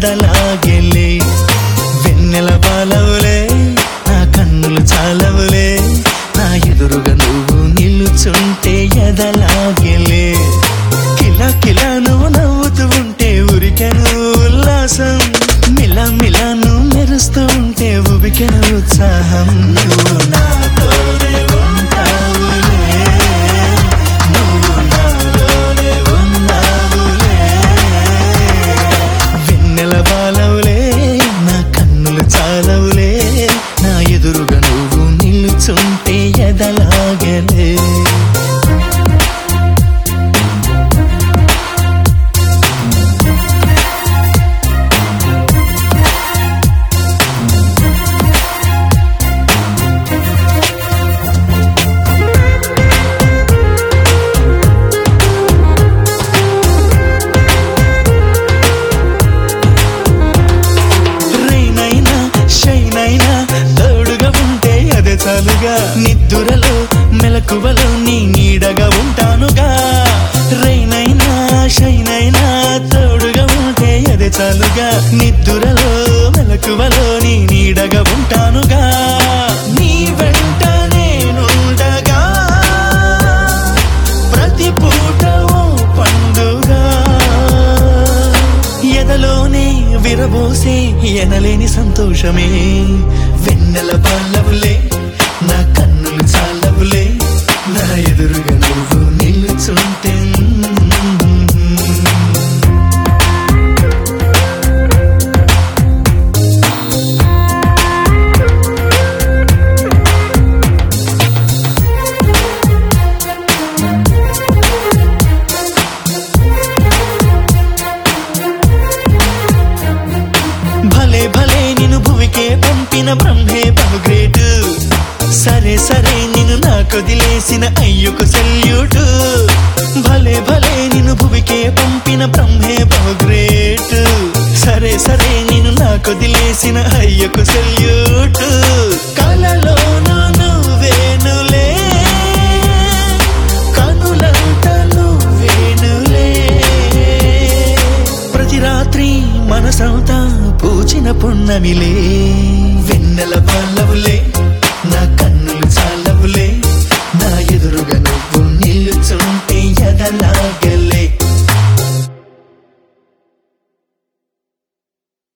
ఎదలాగెలే వెన్నెల బాలవులే నా కన్నులు చాలవులే నా ఎదురుగా నువ్వు నిలుచుంటే ఎదలాగెలే కిలా కిలా నువ్వు నవ్వుతూ ఉంటే ఉరికెను ఉల్లాసం మిలా మిలా నువ్వు మెరుస్తూ ఉంటే ఉబికెను ఉత్సాహం నువ్వు నాతోనే ఉంటావులే నువ్వు నాలోనే ఉన్నావులే వెన్నెల బాలవులే నా కన్నులు చాలవులే నా ఎదురుగా నువ్వు నిలుచుంటే ఎదలాగలే రైనైనా షైనైనా తోడుగా ఉంటే అదే చాలుగా నిద్దురలో మెలకువలో నీ నీడగా ఉంటానుగా రైనైనా షైనైనా తోడుగా ఉంటే అదే చాలుగా నిద్దురలో మెలకువలో నీ నీడగా ఉంటానుగా నీ వెంట నేనుండగా ప్రతి పూట ఓ పండుగ ఎదలోనే విరబోసే ఎనలేని సంతోషమే వెన్నెల పల్లవులే నా కన్నులు చాలవులే నా ఎదురుగా నువ్వు నిలుచుంటే భలే భలే నిన్ను భువికే పంపిన బ్రహ్మే బహు గ్రేట్ సరే సరే నిన్ను నాకొదిలేసిన అయ్యకు సెల్యూట్ భలే భలే నిన్ను భువికే పంపిన బ్రహ్మే బహు గ్రేట్ సరే సరే నిన్ను నాకొదిలేసిన అయ్యకు సెల్యూట్ కలలోన నువ్వేనులే కనులంట నువ్వేనులే ప్రతి రాత్రి మనసంతా పూచిన పున్నమిలే వెన్నెల పల్ల